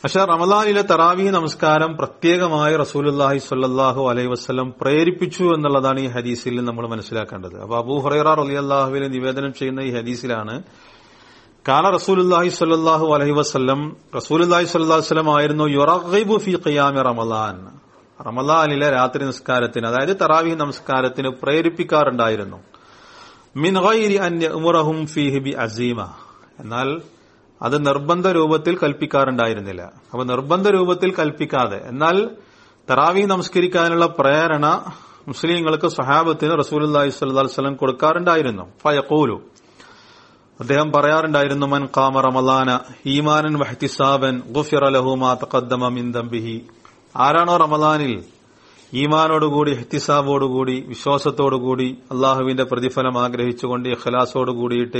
പക്ഷെ റമദാനിലെ തറാവി നമസ്കാരം പ്രത്യേകമായി റസൂലുല്ലാഹി സ്വല്ലല്ലാഹു അലൈഹി വസ്ലം പ്രേരിപ്പിച്ചു എന്നുള്ളതാണ് ഈ ഹദീസിൽ നമ്മൾ മനസ്സിലാക്കേണ്ടത് അപ്പൊ അബൂ ഹുറൈറ റളിയല്ലാഹുവിനെ നിവേദനം ചെയ്യുന്ന ഈ ഹദീസിലാണ് കാല റസൂലുല്ലാഹി സ്വല്ലല്ലാഹു അലൈഹി വസല്ലം റസൂലുല്ലാഹി സ്വല്ലല്ലാഹു അലൈഹി വസല്ലം ആയിരുന്നു യുറഗിബു ഫി ഖിയാമി റമദാൻ റമദാനിലെ രാത്രി നമസ്കാരത്തിന് അതായത് തറാവി നമസ്കാരത്തിന് പ്രേരിപ്പിക്കാറുണ്ടായിരുന്നു മിൻ ഗൈരി അൻ യഅ്മുറഹും ഫീഹി ബി അസീമ എന്നാൽ അത് നിർബന്ധ രൂപത്തിൽ കൽപ്പിക്കാറുണ്ടായിരുന്നില്ല അപ്പൊ നിർബന്ധ രൂപത്തിൽ കൽപ്പിക്കാതെ എന്നാൽ തറാവി നമസ്കരിക്കാനുള്ള പ്രേരണ മുസ്ലിങ്ങൾക്ക് സഹാബത്തിന് റസൂലുല്ലാഹി സ്വല്ലല്ലാഹു അലൈഹി വസല്ലം കൊടുക്കാറുണ്ടായിരുന്നു ഫയഖൂലു അദ്ദേഹം പറയാറുണ്ടായിരുന്നു മൻ ഖാമ റമളാന ഈമാനൻ വഹ്തിസാബൻ ഗുഫിറ ലഹു മാ തഖദ്ദമ മിൻ ദംബിഹി ആരാണോ റമളാനിൽ ഈമാനോടുകൂടി ഹെത്തിസാബോടുകൂടി വിശ്വാസത്തോടുകൂടി അള്ളാഹുവിന്റെ പ്രതിഫലം ആഗ്രഹിച്ചുകൊണ്ട് ഇഖ്ലാസോട് കൂടിയിട്ട്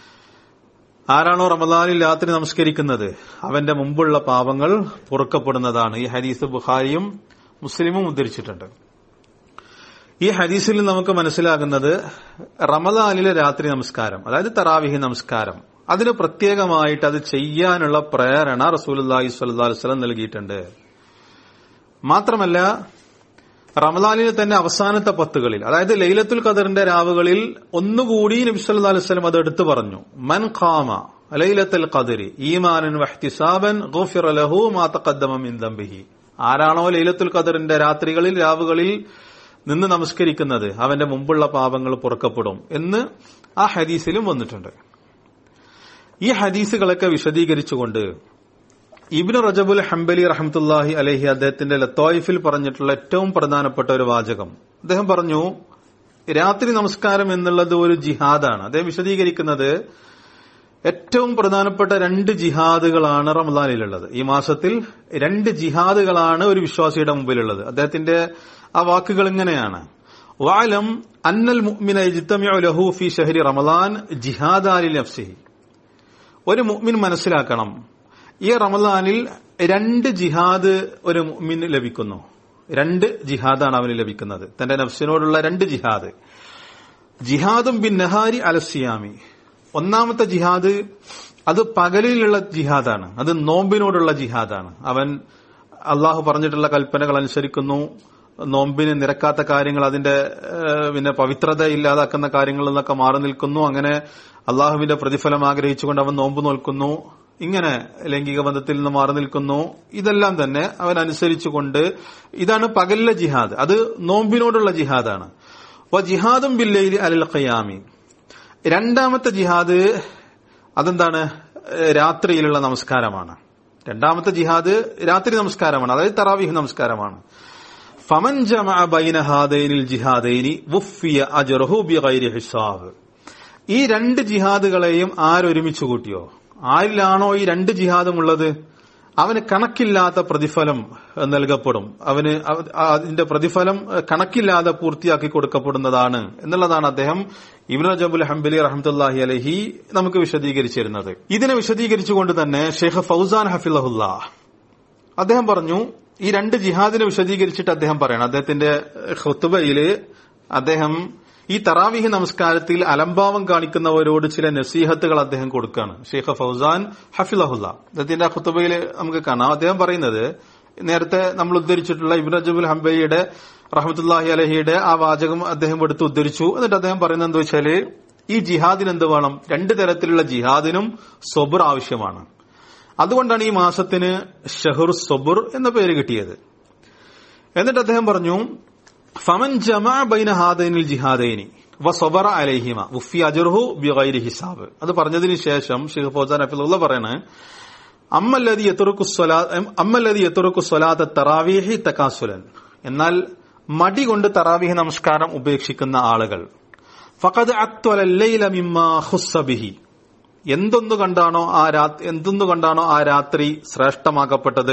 ആരാണോ റമദാനിൽ രാത്രി നമസ്കരിക്കുന്നത് അവന്റെ മുമ്പുള്ള പാപങ്ങൾ പൊറുക്കപ്പെടുന്നതാണ് ഈ ഹദീസ് ബുഖാരിയും മുസ്ലിമും ഉദ്ധരിച്ചിട്ടുണ്ട് ഈ ഹദീസിൽ നമുക്ക് മനസ്സിലാകുന്നത് റമദാനിലെ രാത്രി നമസ്കാരം അതായത് തറാവിഹി നമസ്കാരം അതിന് പ്രത്യേകമായിട്ട് അത് ചെയ്യാനുള്ള പ്രേരണ റസൂലി സ്വല്ലി വസ്ലം നൽകിയിട്ടുണ്ട് മാത്രമല്ല റമദാനിലെ തന്നെ അവസാനത്തെ പത്തുകളിൽ അതായത് ലൈലത്തുൽ ഖദറിന്റെ രാവുകളിൽ ഒന്നുകൂടി നബി സല്ലല്ലാഹു അലൈഹി വസല്ലം അത് എടുത്തു പറഞ്ഞു മൻ ഖാമ ലൈലത്തുൽ ഖദരി ഈമാനൻ വഹ്തിസാബൻ ഗുഫിറ ലഹു മാ തഖദ്ദമ മിൻ ദംബിഹി ആരാണോ ലൈലത്തുൽ ഖദറിന്റെ രാത്രികളിൽ രാവുകളിൽ നിന്ന് നമസ്കരിക്കുന്നത് അവന്റെ മുമ്പുള്ള പാപങ്ങൾ പുറക്കപ്പെടും എന്ന് ആ ഹദീസിലും വന്നിട്ടുണ്ട് ഈ ഹദീസുകളൊക്കെ വിശദീകരിച്ചുകൊണ്ട് ഇബ്നു റജബുൽ ഹംബലി റഹമത്തുല്ലാഹി അലഹി അദ്ദേഹത്തിന്റെ ലത്തോയിഫിൽ പറഞ്ഞിട്ടുള്ള ഏറ്റവും പ്രധാനപ്പെട്ട ഒരു വാചകം അദ്ദേഹം പറഞ്ഞു രാത്രി നമസ്കാരം എന്നുള്ളത് ഒരു ജിഹാദാണ് അദ്ദേഹം വിശദീകരിക്കുന്നത് ഏറ്റവും പ്രധാനപ്പെട്ട രണ്ട് ജിഹാദുകളാണ് റമദാനിലുള്ളത് ഈ മാസത്തിൽ രണ്ട് ജിഹാദുകളാണ് ഒരു വിശ്വാസിയുടെ മുമ്പിലുള്ളത് അദ്ദേഹത്തിന്റെ ആ വാക്കുകൾ ഇങ്ങനെയാണ് വാലം അന്നൽ മുഅ്മിന യജ്തമിഉ ലഹു ഫി ഷഹരി റമദാൻ ജിഹാദാലി നഫ്സിഹി ഒരു മുഅ്മിൻ മനസ്സിലാക്കണം ഈ റമദാനിൽ രണ്ട് ജിഹാദ് ഒരു മുഅ്മിന് ലഭിക്കുന്നു രണ്ട് ജിഹാദാണ് അവന് ലഭിക്കുന്നത് തന്റെ നഫ്സിനോടുള്ള രണ്ട് ജിഹാദ് ജിഹാദും ബിൻ നഹാരി അലസിയാമി ഒന്നാമത്തെ ജിഹാദ് അത് പകലിലുള്ള ജിഹാദാണ് അത് നോമ്പിനോടുള്ള ജിഹാദാണ് അവൻ അള്ളാഹു പറഞ്ഞിട്ടുള്ള കൽപ്പനകൾ അനുസരിക്കുന്നു നോമ്പിന് നിരക്കാത്ത കാര്യങ്ങൾ അതിന്റെ പിന്നെ പവിത്രത ഇല്ലാതാക്കുന്ന കാര്യങ്ങളിൽ നിന്നൊക്കെ മാറി നിൽക്കുന്നു അങ്ങനെ അള്ളാഹുവിന്റെ പ്രതിഫലം ആഗ്രഹിച്ചുകൊണ്ട് അവൻ നോമ്പ് നോൽക്കുന്നു ഇങ്ങനെ ലൈംഗിക ബന്ധത്തിൽ നിന്ന് മാറി നിൽക്കുന്നു ഇതെല്ലാം തന്നെ അവൻ അനുസരിച്ചുകൊണ്ട് ഇതാണ് പകലിലെ ജിഹാദ് അത് നോമ്പിനോടുള്ള ജിഹാദാണ് അപ്പൊ ജിഹാദും ബില്ലയിൽ അലൽ ഖയാമി രണ്ടാമത്തെ ജിഹാദ് അതെന്താണ് രാത്രിയിലുള്ള നമസ്കാരമാണ് രണ്ടാമത്തെ ജിഹാദ് രാത്രി നമസ്കാരമാണ് അതായത് തറാവിഹ് നമസ്കാരമാണ് ഫമൻ ജമഅ ബൈന ഹാദൈനിൽ ജിഹാദൈനി വുഫിയ അജ്റഹു ബിഗൈരി ഹിസാബ് ഈ രണ്ട് ജിഹാദുകളെയും ആരൊരുമിച്ച് കൂട്ടിയോ ആരിലാണോ ഈ രണ്ട് ജിഹാദും ഉള്ളത് അവന് കണക്കില്ലാത്ത പ്രതിഫലം നൽകപ്പെടും അവന് അതിന്റെ പ്രതിഫലം കണക്കില്ലാതെ പൂർത്തിയാക്കി കൊടുക്കപ്പെടുന്നതാണ് എന്നുള്ളതാണ് അദ്ദേഹം ഇബ്നു ജബുൽ ഹംബലി റഹമത്തല്ലാഹി അലഹി നമുക്ക് വിശദീകരിച്ചിരുന്നത് ഇതിനെ വിശദീകരിച്ചുകൊണ്ട് തന്നെ ഷെയ്ഖ് ഫൗസാൻ ഹഫിലഹുല്ല അദ്ദേഹം പറഞ്ഞു ഈ രണ്ട് ജിഹാദിനെ വിശദീകരിച്ചിട്ട് അദ്ദേഹം പറയണം അദ്ദേഹത്തിന്റെ ഖുത്തുബയില് അദ്ദേഹം ഈ തറാവിഹി നമസ്കാരത്തിൽ അലംഭാവം കാണിക്കുന്നവരോട് ചില നസീഹത്തുകൾ അദ്ദേഹം കൊടുക്കുകയാണ് ഷെയ്ഖ് ഫൗസാൻ ഹഫിലഹുല്ല അദ്ദേഹത്തിന്റെ ഖുത്തുബയിൽ നമുക്ക് കാണാം അദ്ദേഹം പറയുന്നത് നേരത്തെ നമ്മൾ ഉദ്ധരിച്ചിട്ടുള്ള ഇബ്ൻ അജബുൽ ഹംബയുടെ റഹമത്തുല്ലാഹി അലഹിയുടെ ആ വാചകം അദ്ദേഹം എടുത്ത് ഉദ്ധരിച്ചു എന്നിട്ട് അദ്ദേഹം പറയുന്നത് എന്താ വെച്ചാല് ഈ ജിഹാദിന് എന്ത് വേണം രണ്ട് തരത്തിലുള്ള ജിഹാദിനും സൊബർ ആവശ്യമാണ് അതുകൊണ്ടാണ് ഈ മാസത്തിന് ഷഹുർ സൊബുർ എന്ന പേര് കിട്ടിയത് എന്നിട്ട് അദ്ദേഹം പറഞ്ഞു ഫമൻ ജമാ ബൈന ഹാദൈനിൽ ജിഹാദൈനി വസബറ അലൈഹിമ ഉഫി അജുർഹു ബിഗൈരി ഹിസാബ് അത് പറഞ്ഞതിന് ശേഷം ഷെയ്ഖ് ഫൗസാൻ അഫിലുള്ള പറയണ അമ്മല്ലതി അമ്മല്ലതി യത്തുറുക്കു സ്വലാത്ത തറാവീഹി തക്കാസുലൻ എന്നാൽ മടി കൊണ്ട് തറാവീഹി നമസ്കാരം ഉപേക്ഷിക്കുന്ന ആളുകൾ ഫഖദ് അത്വലല്ലൈല മിമ്മ ഹുസ്സബിഹി എന്തൊന്നു കണ്ടാണോ ആ രാത്രി എന്തൊന്നു കണ്ടാണോ ആ രാത്രി ശ്രേഷ്ഠമാക്കപ്പെട്ടത്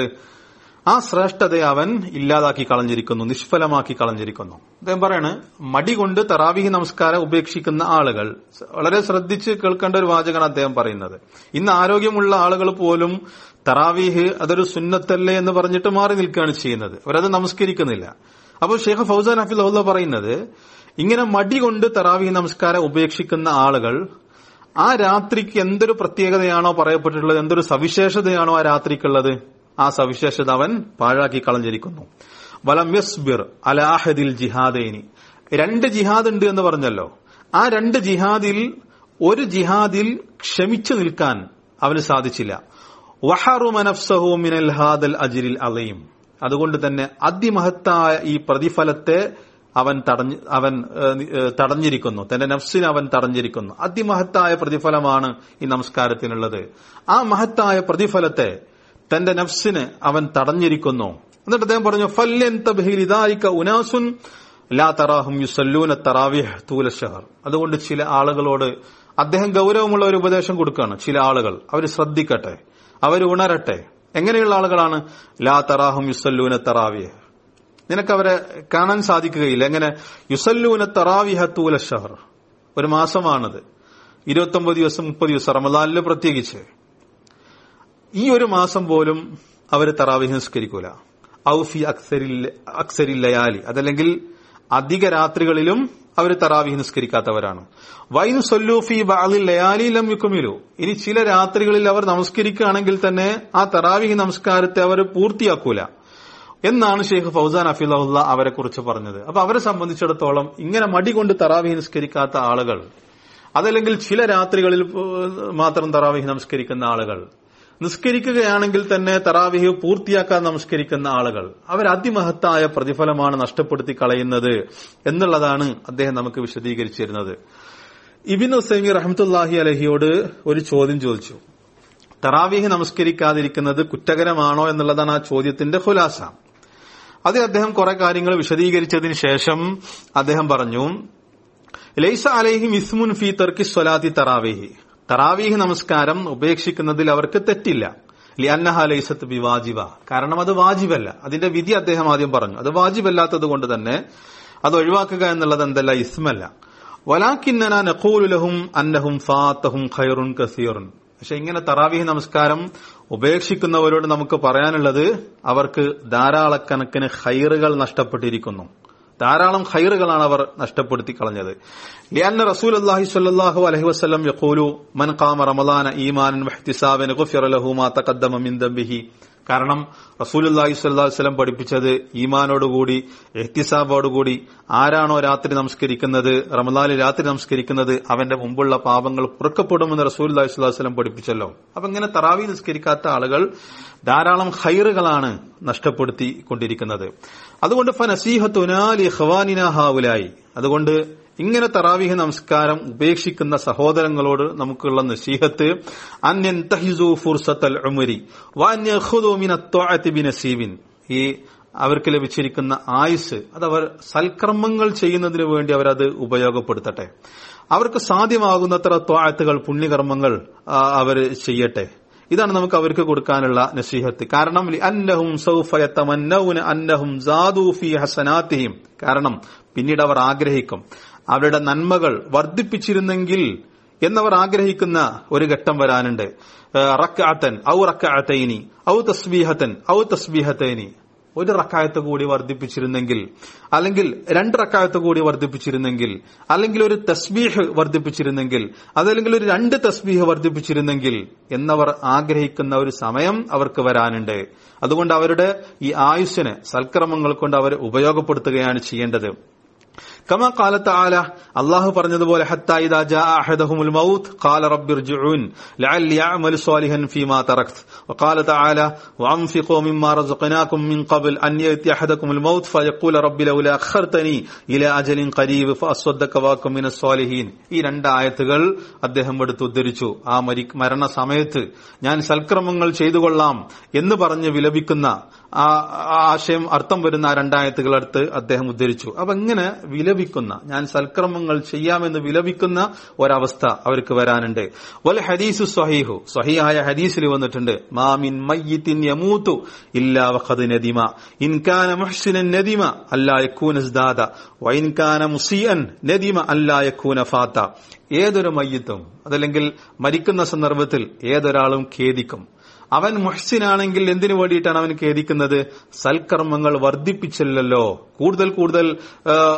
ആ ശ്രേഷ്ഠതയെ അവൻ ഇല്ലാതാക്കി കളഞ്ഞിരിക്കുന്നു നിഷ്ഫലമാക്കി കളഞ്ഞിരിക്കുന്നു അദ്ദേഹം പറയാണ് മടി കൊണ്ട് തറാവിഹി നമസ്കാരം ഉപേക്ഷിക്കുന്ന ആളുകൾ വളരെ ശ്രദ്ധിച്ച് കേൾക്കേണ്ട ഒരു വാചകമാണ് അദ്ദേഹം പറയുന്നത് ഇന്ന് ആരോഗ്യമുള്ള ആളുകൾ പോലും തറാവീഹ് അതൊരു സുന്നത്തല്ലേ എന്ന് പറഞ്ഞിട്ട് മാറി നിൽക്കുകയാണ് ചെയ്യുന്നത് അവരത് നമസ്കരിക്കുന്നില്ല അപ്പോൾ ഷെയ്ഖ് ഫൗസാൻ ഹഫിൽ പറയുന്നത് ഇങ്ങനെ മടി കൊണ്ട് തറാവീഹ് നമസ്കാരം ഉപേക്ഷിക്കുന്ന ആളുകൾ ആ രാത്രിക്ക് എന്തൊരു പ്രത്യേകതയാണോ പറയപ്പെട്ടിട്ടുള്ളത് എന്തൊരു സവിശേഷതയാണോ ആ രാത്രിക്കുള്ളത് ആ സവിശേഷത അവൻ പാഴാക്കി കളഞ്ഞിരിക്കുന്നു വലം യസ്ബിർ അലാഹദിൽ ജിഹാദേനി രണ്ട് ജിഹാദ് ഉണ്ട് എന്ന് പറഞ്ഞല്ലോ ആ രണ്ട് ജിഹാദിൽ ഒരു ജിഹാദിൽ ക്ഷമിച്ചു നിൽക്കാൻ അവന് സാധിച്ചില്ല വഹറുമനഫ്സഹു മിനൽ ഹാദൽ അജിരിൽ അലയും അതുകൊണ്ട് തന്നെ അതിമഹത്തായ ഈ പ്രതിഫലത്തെ അവൻ തടഞ്ഞ് അവൻ ഏഹ്, ഏഹ്, തടഞ്ഞിരിക്കുന്നു തന്റെ നഫ്സിനെ അവൻ തടഞ്ഞിരിക്കുന്നു അതിമഹത്തായ പ്രതിഫലമാണ് ഈ നമസ്കാരത്തിനുള്ളത് ആ മഹത്തായ പ്രതിഫലത്തെ തന്റെ നഫ്സിന് അവൻ തടഞ്ഞിരിക്കുന്നു എന്നിട്ട് അദ്ദേഹം പറഞ്ഞു ഫല്യൻ തബ്ഹിൽ ഇദായിക ഉനാസുൻ ലാ തറാഹും യുസല്ലൂന തറാവിഹ് തൂല ഷഹർ അതുകൊണ്ട് ചില ആളുകളോട് അദ്ദേഹം ഗൗരവമുള്ള ഒരു ഉപദേശം കൊടുക്കുകയാണ് ചില ആളുകൾ അവർ ശ്രദ്ധിക്കട്ടെ അവർ ഉണരട്ടെ എങ്ങനെയുള്ള ആളുകളാണ് ലാ തറാഹും യുസല്ലൂന തറാവിഹ് നിനക്ക് അവരെ കാണാൻ സാധിക്കുകയില്ല എങ്ങനെ യുസല്ലൂന തറാവിഹ തൂല ഷഹർ ഒരു മാസമാണത് ഇരുപത്തൊമ്പത് ദിവസം മുപ്പത് ദിവസം റമദാനില് പ്രത്യേകിച്ച് ഈ ഒരു മാസം പോലും അവർ തറാവിഹ് നിസ്കരിക്കൂല ഔഫി അക്സരിൽ അക്സരിൽ ലയാലി അതല്ലെങ്കിൽ അധിക രാത്രികളിലും അവർ തറാവിഹ് നിസ്കരിക്കാത്തവരാണ് വൈനു സൊല്ലൂഫി ബാലിൽ ലയാലി ലം യുക്കുമിലു ഇനി ചില രാത്രികളിൽ അവർ നമസ്കരിക്കുകയാണെങ്കിൽ തന്നെ ആ തറാവിഹ് നമസ്കാരത്തെ അവർ പൂർത്തിയാക്കൂല എന്നാണ് ഷെയ്ഖ് ഫൗസാൻ അഫിലുള്ള അവരെ കുറിച്ച് പറഞ്ഞത് അപ്പൊ അവരെ സംബന്ധിച്ചിടത്തോളം ഇങ്ങനെ മടി കൊണ്ട് തറാവിഹ് നിസ്കരിക്കാത്ത ആളുകൾ അതല്ലെങ്കിൽ ചില രാത്രികളിൽ ഏഹ്, മാത്രം തറാവിഹ് നമസ്കരിക്കുന്ന ആളുകൾ നിസ്കരിക്കുകയാണെങ്കിൽ തന്നെ തറാവിഹ് പൂർത്തിയാക്കാൻ നമസ്കരിക്കുന്ന ആളുകൾ അവർ അതിമഹത്തായ പ്രതിഫലമാണ് നഷ്ടപ്പെടുത്തി കളയുന്നത് എന്നുള്ളതാണ് അദ്ദേഹം നമുക്ക് വിശദീകരിച്ചിരുന്നത് ഇബിൻ ഉസൈമി റഹമത്തുല്ലാഹി അലഹിയോട് ഒരു ചോദ്യം ചോദിച്ചു തറാവീഹ് നമസ്കരിക്കാതിരിക്കുന്നത് കുറ്റകരമാണോ എന്നുള്ളതാണ് ആ ചോദ്യത്തിന്റെ ഖുലാസ അത് അദ്ദേഹം കുറെ കാര്യങ്ങൾ വിശദീകരിച്ചതിന് ശേഷം അദ്ദേഹം പറഞ്ഞു ലൈസ അലൈഹിം ഇസ്മുൻ ഫി തർക്കി സ്വലാത്തി തറാവീഹി തറാവീഹ് നമസ്കാരം ഉപേക്ഷിക്കുന്നതിൽ അവർക്ക് തെറ്റില്ല ലിയന്നഹ ലൈസത്ത് ബി വാജിബ കാരണം അത് വാജിബല്ല അതിന്റെ വിധി അദ്ദേഹം ആദ്യം പറഞ്ഞു അത് വാജിബല്ലാത്തത് കൊണ്ട് തന്നെ അത് ഒഴിവാക്കുക എന്നുള്ളത് എന്തല്ല ഇസ്മല്ല വലാക്കിന്നന നഖൂലു ലഹും അന്നഹും ഫാത്തഹും ഖൈറുൻ കസീറുൻ പക്ഷെ ഇങ്ങനെ തറാവീഹ് നമസ്കാരം ഉപേക്ഷിക്കുന്നവരോട് നമുക്ക് പറയാനുള്ളത് അവർക്ക് ധാരാളക്കണക്കിന് ഹൈറുകൾ നഷ്ടപ്പെട്ടിരിക്കുന്നു ധാരാളം ഹൈറുകളാണ് അവർ നഷ്ടപ്പെടുത്തി കളഞ്ഞത് ലിയാന്ന റസൂൽ അള്ളാഹി സ്വല്ലല്ലാഹു അലൈഹി വസല്ലം യഖൂലു മൻ ഖാമ റമളാന ഈമാനൻ വഹ്തിസാബൻ ഗുഫിറ ലഹു മാ തഖദ്ദമ മിൻ ദംബിഹി കാരണം റസൂലുള്ളാഹി സ്വല്ലല്ലാഹു അലൈഹി വസല്ലം പഠിപ്പിച്ചത് ഈമാനോടുകൂടി എഹ്തിസാബോടുകൂടി ആരാണോ രാത്രി നമസ്കരിക്കുന്നത് റമദാനിൽ രാത്രി നമസ്കരിക്കുന്നത് അവന്റെ മുമ്പുള്ള പാപങ്ങൾ പുറക്കപ്പെടുമെന്ന് റസൂലുള്ളാഹി സ്വല്ലല്ലാഹു അലൈഹി വസല്ലം പഠിപ്പിച്ചല്ലോ അപ്പൊ ഇങ്ങനെ തറാവി നിസ്കരിക്കാത്ത ആളുകൾ ധാരാളം ഹൈറുകളാണ് നഷ്ടപ്പെടുത്തി കൊണ്ടിരിക്കുന്നത് അതുകൊണ്ട് ഫനസീഹത്തുനാലി ഖവാനിന ഹാവുലായി അതുകൊണ്ട് ഇങ്ങനെ തറാവിഹ് നമസ്കാരം ഉപേക്ഷിക്കുന്ന സഹോദരങ്ങളോട് നമുക്കുള്ള നസീഹത്ത് അന്യൻ തഹിസു ഫുർസത്തൽ ഉമരി ബിനസീബിൻ ഈ അവർക്ക് ലഭിച്ചിരിക്കുന്ന ആയുസ് അതവർ സൽക്കർമ്മങ്ങൾ ചെയ്യുന്നതിന് വേണ്ടി അവരത് ഉപയോഗപ്പെടുത്തട്ടെ അവർക്ക് സാധ്യമാകുന്നത്ര ത്വാഴത്തുകൾ പുണ്യകർമ്മങ്ങൾ അവർ ചെയ്യട്ടെ ഇതാണ് നമുക്ക് അവർക്ക് കൊടുക്കാനുള്ള നസീഹത്ത് കാരണം അന്നഹും സൗഫയത്തമന്നൗന അന്നഹും സാദൂഫി ഹസനാത്തിഹിം കാരണം പിന്നീട് അവർ ആഗ്രഹിക്കും അവരുടെ നന്മകൾ വർദ്ധിപ്പിച്ചിരുന്നെങ്കിൽ എന്നവർ ആഗ്രഹിക്കുന്ന ഒരു ഘട്ടം വരാനുണ്ട് റക്കാത്തൻ ഔ റക്കാത്തൈനി ഔ തസ്ബീഹത്തൻ ഔ തസ്ബീഹത്തൈനി ഒരു റക്കായത്ത് കൂടി വർദ്ധിപ്പിച്ചിരുന്നെങ്കിൽ അല്ലെങ്കിൽ രണ്ട് റക്കായത്ത് കൂടി വർദ്ധിപ്പിച്ചിരുന്നെങ്കിൽ അല്ലെങ്കിൽ ഒരു തസ്ബീഹ് വർദ്ധിപ്പിച്ചിരുന്നെങ്കിൽ അതല്ലെങ്കിൽ ഒരു രണ്ട് തസ്ബീഹ് വർദ്ധിപ്പിച്ചിരുന്നെങ്കിൽ എന്നവർ ആഗ്രഹിക്കുന്ന ഒരു സമയം അവർക്ക് വരാനുണ്ട് അതുകൊണ്ട് അവരുടെ ഈ ആയുസ്സിനെ സൽക്രമങ്ങൾ കൊണ്ട് അവർ ഉപയോഗപ്പെടുത്തുകയാണ് ചെയ്യേണ്ടത് كما قال تعالى الله പറഞ്ഞതുപോലെ حتى إذا جاء أحدهم الموت قال رب ارجعون لعلي أعمل صالحا فيما تركت وقال تعالى وأنفقوا مما رزقناكم من قبل أن يأتي أحدكم الموت فيقول رب لولا أخرتني إلى أجل قريب فأصدق واكم من الصالحين ഈ രണ്ട് ആയത്തുകൾ അദ്ദേഹം എടുത്ത് ഉദ്ധരിച്ചു ആ മരി മരണ സമയത്ത് ഞാൻ സൽക്രമങ്ങൾ ചെയ്തു കൊള്ളാം എന്ന് പറഞ്ഞ് വിലപിക്കുന്ന ആ ആശയം അർത്ഥം വരുന്ന ആ രണ്ടായത്തുകൾ അടുത്ത് അദ്ദേഹം ഉദ്ധരിച്ചു അപ്പൊ ഇങ്ങനെ വിലപിക്കുന്ന ഞാൻ സൽക്രമങ്ങൾ ചെയ്യാമെന്ന് വിലപിക്കുന്ന ഒരവസ്ഥ അവർക്ക് വരാനുണ്ട് വൽ ഹദീസു സ്വഹീഹു സ്വഹിയായ ഹദീസിൽ വന്നിട്ടുണ്ട് മാമിൻ മയ്യിത്തിൻ യമൂത്തു ഇല്ലാ വഖദ് നദിമ ഇൻകാന മുഹ്സിനൻ നദിമ അല്ലാ യക്കൂന ഇസ്ദാദ വൈൻകാന മുസിയൻ നദിമ അല്ലാ യക്കൂന ഫാത്ത ഏതൊരു മയ്യത്തും അതല്ലെങ്കിൽ മരിക്കുന്ന സന്ദർഭത്തിൽ ഏതൊരാളും ഖേദിക്കും അവൻ മുഹ്സിനാണെങ്കിൽ എന്തിനു വേണ്ടിയിട്ടാണ് അവൻ ഖേദിക്കുന്നത് സൽക്കർമ്മങ്ങൾ വർദ്ധിപ്പിച്ചില്ലല്ലോ കൂടുതൽ കൂടുതൽ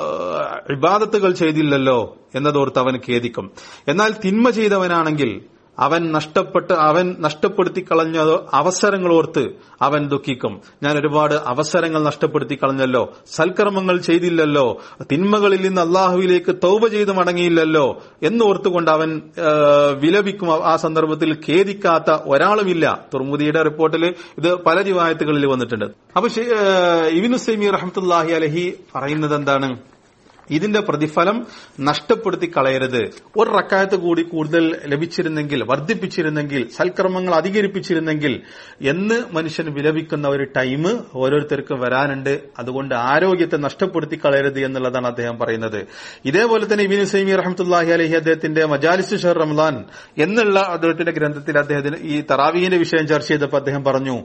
ഇബാദത്തുകൾ ചെയ്തില്ലല്ലോ എന്നതോർത്ത് അവൻ ഖേദിക്കും എന്നാൽ തിന്മ ചെയ്തവനാണെങ്കിൽ അവൻ നഷ്ടപ്പെട്ട് അവൻ നഷ്ടപ്പെടുത്തി കളഞ്ഞ അവസരങ്ങൾ ഓർത്ത് അവൻ ദുഃഖിക്കും ഞാൻ ഒരുപാട് അവസരങ്ങൾ നഷ്ടപ്പെടുത്തി കളഞ്ഞല്ലോ സൽക്കർമ്മങ്ങൾ ചെയ്തില്ലല്ലോ തിന്മകളിൽ നിന്ന് അള്ളാഹുവിലേക്ക് തൗബ ചെയ്ത് മടങ്ങിയില്ലല്ലോ എന്നോർത്തുകൊണ്ട് അവൻ ആ, വിലപിക്കും ആ സന്ദർഭത്തിൽ ഖേദിക്കാത്ത ഒരാളുമില്ല തുർമുദിയുടെ റിപ്പോർട്ടിൽ ഇത് പല റിവായത്തുകളിൽ വന്നിട്ടുണ്ട് അപ്പൊ ശേ- ആ, ഇബ്നു സൈമി റഹ്മത്തുല്ലാഹി അലഹി പറയുന്നത് എന്താണ് ഇതിന്റെ പ്രതിഫലം നഷ്ടപ്പെടുത്തി കളയരുത് ഒരു റക്കായത്ത് കൂടി കൂടുതൽ ലഭിച്ചിരുന്നെങ്കിൽ വർദ്ധിപ്പിച്ചിരുന്നെങ്കിൽ സൽക്കർമ്മങ്ങൾ അധികരിപ്പിച്ചിരുന്നെങ്കിൽ എന്ന് മനുഷ്യൻ വിലപിക്കുന്ന ഒരു ടൈം ഓരോരുത്തർക്കും വരാനുണ്ട് അതുകൊണ്ട് ആരോഗ്യത്തെ നഷ്ടപ്പെടുത്തി കളയരുത് എന്നുള്ളതാണ് അദ്ദേഹം പറയുന്നത് ഇതേപോലെ തന്നെ ഇബിൻ സൈമി റഹമത്തുല്ലാഹി അലഹി അദ്ദേഹത്തിന്റെ മജാലിസ് ഷഹർ റംലാൻ എന്നുള്ള അദ്ദേഹത്തിന്റെ ഗ്രന്ഥത്തിൽ അദ്ദേഹത്തിന് ഈ തറാവീഹിന്റെ വിഷയം ചർച്ച ചെയ്തപ്പോൾ അദ്ദേഹം പറഞ്ഞു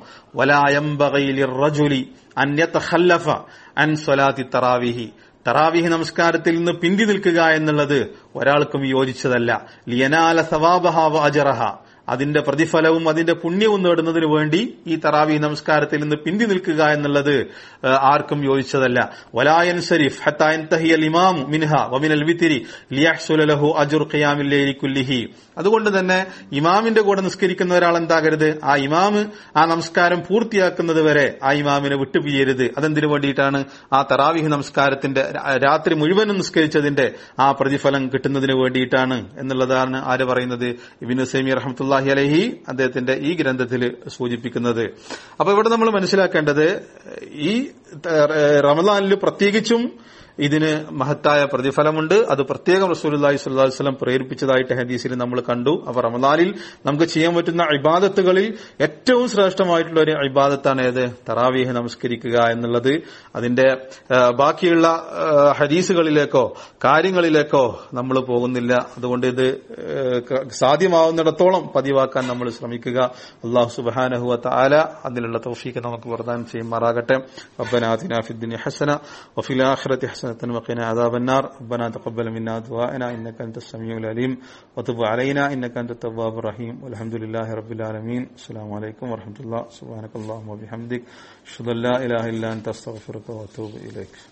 വലായംബകയിലി അന്യത്തഖല്ലഫ അൻ സ്വലാത്തി തറാവിഹി തറാവിഹി നമസ്കാരത്തിൽ നിന്ന് പിന്തി നിൽക്കുക എന്നുള്ളത് ഒരാൾക്കും യോജിച്ചതല്ല ലിയനാല സവാബഹാവ അജറഹ അതിന്റെ പ്രതിഫലവും അതിന്റെ പുണ്യവും നേടുന്നതിന് വേണ്ടി ഈ തറാവി നമസ്കാരത്തിൽ നിന്ന് പിന്തി നിൽക്കുക എന്നുള്ളത് ആ, ആർക്കും യോജിച്ചതല്ല വലായൻ ഷരീഫ് ഹത്തായൻ തഹിയൽ ഇമാം മിൻഹ വമിനൽ വിത്തിരി ലിയഹ്സുലഹു അജുർ ഖിയാമില്ലേരി കുല്ലിഹി അതുകൊണ്ട് തന്നെ ഇമാമിന്റെ കൂടെ നിസ്കരിക്കുന്ന ഒരാൾ എന്താകരുത് ആ ഇമാമ് ആ നമസ്കാരം പൂർത്തിയാക്കുന്നത് വരെ ആ ഇമാമിനെ വിട്ടുപിരിയരുത് അതെന്തിനു വേണ്ടിയിട്ടാണ് ആ തറാവിഹ് നമസ്കാരത്തിന്റെ രാ- രാത്രി മുഴുവനും നിസ്കരിച്ചതിന്റെ ആ പ്രതിഫലം കിട്ടുന്നതിന് വേണ്ടിയിട്ടാണ് എന്നുള്ളതാണ് ആര് പറയുന്നത് ഇബിനു സൈമി റഹമത്തുല്ലാഹി അലഹി അദ്ദേഹത്തിന്റെ ഈ ഗ്രന്ഥത്തിൽ സൂചിപ്പിക്കുന്നത് അപ്പൊ ഇവിടെ നമ്മൾ മനസ്സിലാക്കേണ്ടത് ഈ റമദാനിൽ പ്രത്യേകിച്ചും ഇതിന് മഹത്തായ പ്രതിഫലമുണ്ട് അത് പ്രത്യേകം റസൂലുള്ളാഹി സ്വല്ലല്ലാഹു അലൈഹി വസല്ലം പ്രേരിപ്പിച്ചതായിട്ട് ഹദീസിൽ നമ്മൾ കണ്ടു അപ്പൊ റമദാനിൽ നമുക്ക് ചെയ്യാൻ പറ്റുന്ന ഇബാദത്തുകളിൽ ഏറ്റവും ശ്രേഷ്ഠമായിട്ടുള്ള ഒരു ഇബാദത്താണ് ഏത് തറാവീഹ് നമസ്കരിക്കുക എന്നുള്ളത് അതിന്റെ ആ, ബാക്കിയുള്ള ആ, ഹദീസുകളിലേക്കോ കാര്യങ്ങളിലേക്കോ നമ്മൾ പോകുന്നില്ല അതുകൊണ്ട് ഇത് ആ, ക- സാധ്യമാവുന്നിടത്തോളം പതിവാക്കാൻ നമ്മൾ ശ്രമിക്കുക അള്ളാഹു സുബാനഹുവ താല അതിലുള്ള തൗഫീക്ക് നമുക്ക് പ്രദാനം ചെയ്യുമാറാകട്ടെ ربنا آتنا في الدنيا حسنة وفي الآخرة حسنة وقنا عذاب النار ربنا تقبل منا دعاءنا إنك أنت السميع العليم وتب علينا إنك أنت التواب الرحيم والحمد لله رب العالمين السلام عليكم ورحمة الله سبحانك اللهم وبحمدك أشهد أن لا إله إلا أنت أستغفرك وأتوب إليك